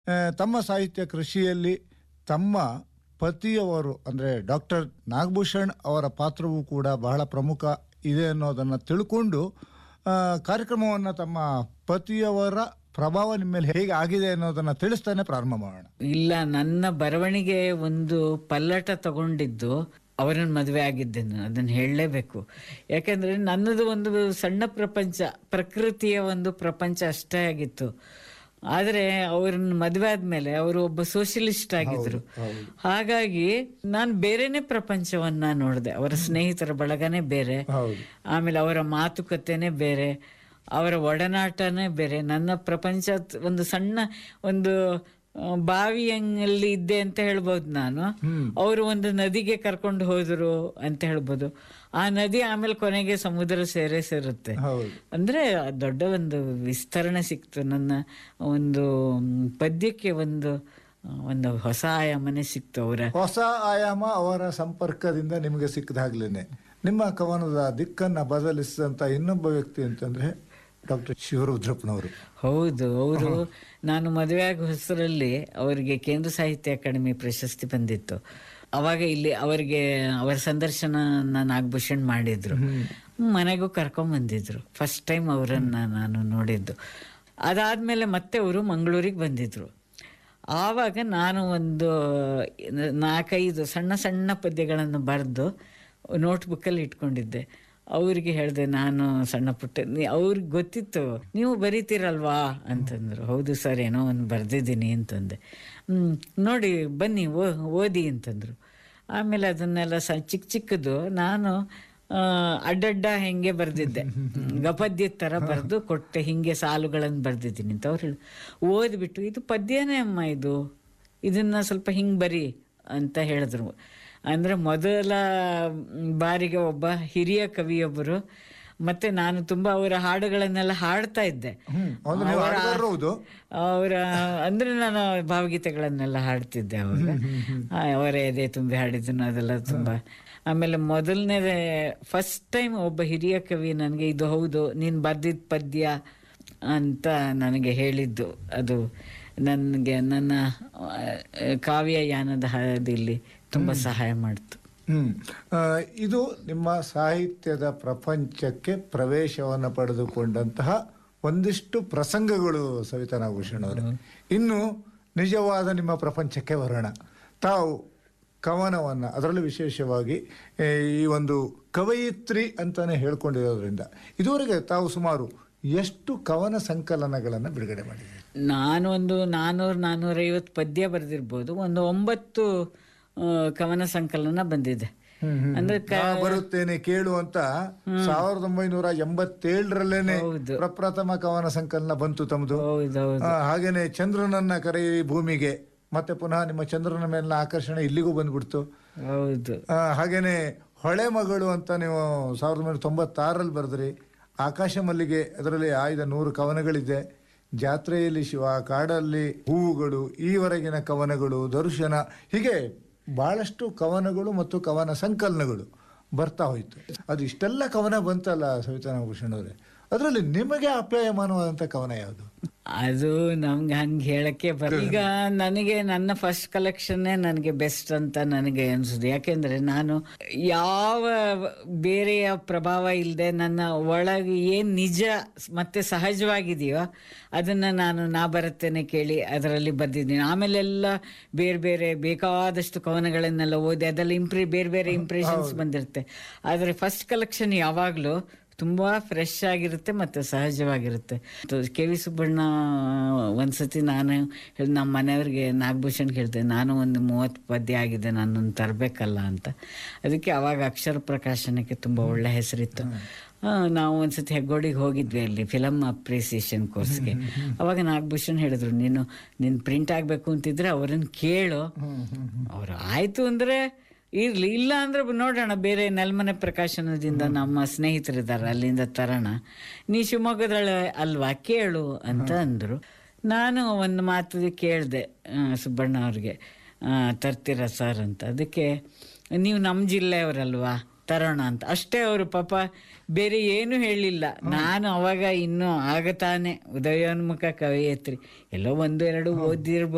ಆ, ತಮ್ಮ ಸಾಹಿತ್ಯ ಕೃಷಿಯಲ್ಲಿ ತಮ್ಮ ಪತಿಯವರು ಅಂದರೆ ಡಾಕ್ಟರ್ ನಾಗಭೂಷಣ್ ಅವರ ಪಾತ್ರವೂ ಕೂಡ ಬಹಳ ಪ್ರಮುಖ ಇದೆ ಅನ್ನೋದನ್ನು ತಿಳ್ಕೊಂಡು ಆ, ಕಾರ್ಯಕ್ರಮವನ್ನು ತಮ್ಮ ಪತಿಯವರ ಪ್ರಭಾವ ನಿಮ್ಮ ಮೇಲೆ ಹೇಗೆ ಆಗಿದೆ ಅನ್ನೋದನ್ನು ತಿಳಿಸ್ತಾನೆ ಪ್ರಾರಂಭ ಮಾಡೋಣ ಇಲ್ಲ ನನ್ನ ಬರವಣಿಗೆ ಒಂದು ಪಲ್ಲಟ ತಗೊಂಡಿದ್ದು ಅವರನ್ನ ಮದುವೆ ಆಗಿದ್ದೆ ನಾನು ಅದನ್ನು ಹೇಳಲೇಬೇಕು ಯಾಕಂದ್ರೆ ನನ್ನದು ಒಂದು ಸಣ್ಣ ಪ್ರಪಂಚ ಪ್ರಕೃತಿಯ ಒಂದು ಪ್ರಪಂಚ ಅಷ್ಟೇ ಆಗಿತ್ತು ಆದರೆ ಅವ್ರನ್ನ ಮದುವೆ ಆದ್ಮೇಲೆ ಅವರು ಒಬ್ಬ ಸೋಷಿಯಲಿಸ್ಟ್ ಆಗಿದ್ರು ಹಾಗಾಗಿ ನಾನು ಬೇರೆನೆ ಪ್ರಪಂಚವನ್ನ ನೋಡಿದೆ ಅವರ ಸ್ನೇಹಿತರ ಬಳಗನೇ ಬೇರೆ ಹೌದು ಆಮೇಲೆ ಅವರ ಮಾತುಕತೆನೇ ಬೇರೆ ಅವರ ಒಡನಾಟನೇ ಬೇರೆ ನನ್ನ ಪ್ರಪಂಚ ಒಂದು ಸಣ್ಣ ಒಂದು ಆ, ಬಾವಿಯಲ್ಲಿ ಇದ್ದೆ ಅಂತ ಹೇಳ್ಬೋದು ನಾನು ಅವರು ಒಂದು ನದಿಗೆ ಕರ್ಕೊಂಡು ಹೋದ್ರು ಅಂತ ಹೇಳ್ಬೋದು ಆ ನದಿ ಆಮೇಲೆ ಕೊನೆಗೆ ಸಮುದ್ರ ಸೇರೇ ಸೇರುತ್ತೆ ಹೌದು ಅಂದ್ರೆ ದೊಡ್ಡ ಒಂದು ವಿಸ್ತರಣೆ ಸಿಕ್ತು ನನ್ನ ಒಂದು ಮ್, ಪದ್ಯಕ್ಕೆ ಒಂದು ಆ, ಒಂದು ಹೊಸ ಆಯಾಮನೆ ಸಿಕ್ತು ಅವರ ಹೊಸ ಆಯಾಮ ಅವರ ಸಂಪರ್ಕದಿಂದ ನಿಮಗೆ ಸಿಕ್ಕದಾಗ್ಲೇನೆ ನಿಮ್ಮ ಕವನದ ದಿಕ್ಕನ್ನ ಬದಲಿಸಿದಂತ ಇನ್ನೊಬ್ಬ ವ್ಯಕ್ತಿ ಅಂತಂದ್ರೆ ಡಾಕ್ಟರ್ ಶಿವರುದ್ರಪ್ಪನವರು ಹೌದು ಅವರು ನಾನು ಮದುವೆ ಆಗೋ ಹೆಸರಲ್ಲಿ ಅವರಿಗೆ ಕೇಂದ್ರ ಸಾಹಿತ್ಯ ಅಕಾಡೆಮಿ ಪ್ರಶಸ್ತಿ ಬಂದಿತ್ತು ಅವಾಗ ಇಲ್ಲಿ ಅವರಿಗೆ ಅವರ ಸಂದರ್ಶನ ನಾಗಭೂಷಣ್ ಮಾಡಿದ್ರು ಮನೆಗೂ ಕರ್ಕೊಂಡ್ ಬಂದಿದ್ರು ಫಸ್ಟ್ ಟೈಮ್ ಅವರನ್ನ ನಾನು ನೋಡಿದ್ದು ಅದಾದ್ಮೇಲೆ ಮತ್ತೆ ಅವರು ಮಂಗಳೂರಿಗೆ ಬಂದಿದ್ರು ಆವಾಗ ನಾನು ಒಂದು ನಾಲ್ಕೈದು ಸಣ್ಣ ಸಣ್ಣ ಪದ್ಯಗಳನ್ನು ಬರೆದು ನೋಟ್ಬುಕ್ಕಲ್ಲಿ ಇಟ್ಕೊಂಡಿದ್ದೆ ಅವ್ರಿಗೆ ಹೇಳಿದೆ ನಾನು ಸಣ್ಣ ಪುಟ್ಟ ನೀ- ಅವ್ರಿಗೆ ಗೊತ್ತಿತ್ತು ನೀವು ಬರೀತೀರಲ್ವಾ ಅಂತಂದ್ರು ಹೌದು ಸರ್ ಏನೋ ಒಂದು ಬರೆದಿದ್ದೀನಿ ಅಂತಂದೆ ಹ್ಮ್ ನೋಡಿ ಬನ್ನಿ ಓ ಓದಿ ಅಂತಂದ್ರು ಆಮೇಲೆ ಅದನ್ನೆಲ್ಲ ಸ ಚಿಕ್ಕ ಚಿಕ್ಕದು ನಾನು ಆ, ಅಡ್ಡಡ್ಡ ಹೆಂಗೆ ಬರೆದಿದ್ದೆ ಗಪದ್ಯದ ಥರ ಬರೆದು ಕೊಟ್ಟೆ ಹಿಂಗೆ ಸಾಲುಗಳನ್ನು ಬರೆದಿದ್ದೀನಿ ಅಂತ ಅವ್ರು ಹೇಳಿ ಓದ್ಬಿಟ್ಟು ಇದು ಪದ್ಯನೇ ಅಮ್ಮ ಇದು ಇದನ್ನ ಸ್ವಲ್ಪ ಹಿಂಗೆ ಬರಿ ಅಂತ ಹೇಳಿದ್ರು ಅಂದ್ರೆ ಮೊದಲ ಬಾರಿಗೆ ಒಬ್ಬ ಹಿರಿಯ ಕವಿಯೊಬ್ಬರು ಮತ್ತೆ ನಾನು ತುಂಬಾ ಅವರ ಹಾಡುಗಳನ್ನೆಲ್ಲ ಹಾಡ್ತಾ ಇದ್ದೆ ಅಂದ್ರೆ ನೀವು ಹಾಡ್ಗಾರರು ಹೌದು ಅವರ ಅಂದ್ರೆ ನಾನು ಭಾವಗೀತೆಗಳನ್ನೆಲ್ಲ ಹಾಡ್ತಿದ್ದೆ ಅವಾಗ ಆ, ಅವರ ಎದೆ ತುಂಬಿ ಹಾಡಿದ್ದನ್ನು ಅದೆಲ್ಲ ತುಂಬಾ ಆಮೇಲೆ ಮೊದಲನೇ ಫಸ್ಟ್ ಟೈಮ್ ಒಬ್ಬ ಹಿರಿಯ ಕವಿ ನನಗೆ ಇದು ಹೌದು ನೀನು ಬರ್ದಿದ್ದ ಪದ್ಯ ಅಂತ ನನಗೆ ಹೇಳಿದ್ದು ಅದು ನನಗೆ ನನ್ನ ಆ, ಕಾವ್ಯ ಯಾನದ ಹಾದಿಯಲ್ಲಿ ತುಂಬಾ ಸಹಾಯ ಮಾಡ್ತು ಹ್ಮ್ ಆ, ಇದು ನಿಮ್ಮ ಸಾಹಿತ್ಯದ ಪ್ರಪಂಚಕ್ಕೆ ಪ್ರವೇಶವನ್ನು ಪಡೆದುಕೊಂಡಂತಹ ಒಂದಿಷ್ಟು ಪ್ರಸಂಗಗಳು ಸವಿತಾ ನಾಗಭೂಷಣ್ ಅವರೇ ಇನ್ನು ನಿಜವಾದ ನಿಮ್ಮ ಪ್ರಪಂಚಕ್ಕೆ ಬರೋಣ ತಾವು ಕವನವನ್ನು ಅದರಲ್ಲೂ ವಿಶೇಷವಾಗಿ ಏ, ಈ ಒಂದು ಕವಯಿತ್ರಿ ಅಂತಾನೆ ಹೇಳ್ಕೊಂಡಿರೋದ್ರಿಂದ ಇದುವರೆಗೆ ತಾವು ಸುಮಾರು ಎಷ್ಟು ಕವನ ಸಂಕಲನಗಳನ್ನು ಬಿಡುಗಡೆ ಮಾಡಿದ್ದೀರಿ ನಾನು ಒಂದು ನಾನೂರು ನಾನೂರೈವತ್ತು ಪದ್ಯ ಬರೆದಿರ್ಬೋದು ಒಂದು ಒಂಬತ್ತು ಆ, ಕವನ ಸಂಕಲನ ಬಂದಿದೆ ಅಂದ್ರೆ ಕ- ನಾ ಬರುತ್ತೇನೆ ಕೇಳು ಅಂತ ಸಾವಿರದ ಒಂಬೈನೂರ ಎಂಬತ್ತೇಳರಲ್ಲೇನೆ ಹೌದು. ಪ್ರಪ್ರಥಮ ಕವನ ಸಂಕಲನ ಬಂತು ತಮ್ಮದು ಹೌದೌದು ಆ, ಹಾಗೇನೆ ಚಂದ್ರನನ್ನ ಕರೆಯಿ ಭೂಮಿಗೆ ಮತ್ತೆ ಪುನಃ ನಿಮ್ಮ ಚಂದ್ರನ ಮೇಲಿನ ಆಕರ್ಷಣೆ ಇಲ್ಲಿಗೂ ಬಂದ್ಬಿಡ್ತು ಹೌದು ಆ, ಹಾಗೇನೆ ಹೊಳೆ ಮಗಳು ಅಂತ ನೀವು ಸಾವಿರದ ಒಂಬೈನೂರ ತೊಂಬತ್ತಾರಲ್ಲಿ ಬರೆದ್ರಿ ಆಕಾಶ ಮಲ್ಲಿಗೆ ಅದರಲ್ಲಿ ಆಯ್ದ ನೂರು ಕವನಗಳಿದೆ ಜಾತ್ರೆಯಲ್ಲಿ ಶಿವ ಕಾಡಲ್ಲಿ ಹೂವುಗಳು ಈವರೆಗಿನ ಕವನಗಳು ದರ್ಶನ ಹೀಗೆ ಬಹಳಷ್ಟು ಕವನಗಳು ಮತ್ತು ಕವನ ಸಂಕಲನಗಳು ಬರ್ತಾ ಹೋಯ್ತು ಅದು ಇಷ್ಟೆಲ್ಲ ಕವನ ಬಂತಲ್ಲ ಸವಿತಾ ನಾಗಭೂಷಣ್ ಅವರೇ ಅದರಲ್ಲಿ ನಿಮಗೆ ಅಪ್ಯಾಯಮಾನವಾದಂಥ ಕವನ ಯಾವುದು ಅದು ನಮ್ಗೆ ಹಂಗೆ ಹೇಳಕ್ಕೆ ಬರ ಈಗ ನನಗೆ ನನ್ನ ಫಸ್ಟ್ ಕಲೆಕ್ಷನ್ನೇ ನನಗೆ ಬೆಸ್ಟ್ ಅಂತ ನನಗೆ ಅನ್ಸುದು ಯಾಕೆಂದ್ರೆ ನಾನು ಯಾವ ಬೇರೆಯ ಪ್ರಭಾವ ಇಲ್ಲದೆ ನನ್ನ ಒಳಗೆ ಏನ್ ನಿಜ ಮತ್ತೆ ಸಹಜವಾಗಿದೆಯೋ ಅದನ್ನ ನಾನು ನಾ ಬರುತ್ತೇನೆ ಕೇಳಿ ಅದರಲ್ಲಿ ಬರ್ದಿದ್ದೀನಿ ಆಮೇಲೆಲ್ಲ ಬೇರೆ ಬೇರೆ ಬೇಕಾದಷ್ಟು ಕವನಗಳನ್ನೆಲ್ಲ ಓದಿ ಅದೆಲ್ಲ ಇಂಪ್ರಿ ಬೇರೆ ಬೇರೆ ಇಂಪ್ರೆಷನ್ಸ್ ಬಂದಿರುತ್ತೆ ಆದರೆ ಫಸ್ಟ್ ಕಲೆಕ್ಷನ್ ಯಾವಾಗಲೂ ತುಂಬಾ ಫ್ರೆಶ್ ಆಗಿರುತ್ತೆ ಮತ್ತೆ ಸಹಜವಾಗಿರುತ್ತೆ ಕೆ ವಿ ಸುಬ್ಬಣ್ಣ ಒಂದ್ಸತಿ ನಾನು ಹೇಳ್- ನಮ್ಮ ಮನೆಯವ್ರಿಗೆ ನಾಗಭೂಷಣ್ ಹೇಳಿದೆ ನಾನು ಒಂದು ಮೂವತ್ತು ಪದ್ಯ ಆಗಿದೆ ನಾನೊಂದು ತರಬೇಕಲ್ಲ ಅಂತ ಅದಕ್ಕೆ ಅವಾಗ ಅಕ್ಷರ ಪ್ರಕಾಶನಕ್ಕೆ ತುಂಬಾ ಒಳ್ಳೆ ಹೆಸರಿತ್ತು ಆ, ನಾವು ಒಂದ್ಸತಿ ಹೆಗ್ಗೋಡಿಗೆ ಹೋಗಿದ್ವಿ ಅಲ್ಲಿ ಫಿಲಮ್ ಅಪ್ರಿಸಿಯೇಷನ್ ಕೋರ್ಸ್ಗೆ ಅವಾಗ ನಾಗಭೂಷಣ್ ಹೇಳಿದ್ರು ನೀನು ನೀನು ಪ್ರಿಂಟ್ ಆಗಬೇಕು ಅಂತಿದ್ರೆ ಅವ್ರನ್ನ ಕೇಳು ಅವ್ರು ಆಯ್ತು ಅಂದ್ರೆ ಇರ್ಲಿ ಇಲ್ಲ ಅಂದ್ರೆ ನೋಡೋಣ ಬೇರೆ ನೆಲ್ಮನೆ ಪ್ರಕಾಶನದಿಂದ ನಮ್ಮ ಸ್ನೇಹಿತರಿದ್ದಾರೆ ಅಲ್ಲಿಂದ ತರೋಣ ನೀ ಶಿವಮೊಗ್ಗದಳ ಅಲ್ವಾ ಕೇಳು ಅಂತ ಅಂದ್ರು ನಾನು ಒಂದು ಮಾತು ಕೇಳಿದೆ ಸುಬ್ಬಣ್ಣ ಅವ್ರಿಗೆ ಆ, ತರ್ತೀರಾ ಸರ್ ಅಂತ ಅದಕ್ಕೆ ನೀವು ನಮ್ಮ ಜಿಲ್ಲೆಯವರಲ್ವಾ ತರೋಣ ಅಂತ ಅಷ್ಟೇ ಅವರು ಪಾಪ ಬೇರೆ ಏನು ಹೇಳಿಲ್ಲ ನಾನು ಅವಾಗ ಇನ್ನೂ ಆಗತಾನೆ ಉದಯೋನ್ಮುಖ ಕವಯತ್ರಿ ಎಲ್ಲೋ ಒಂದು ಎರಡು ಓದಿರ್ಬೋದು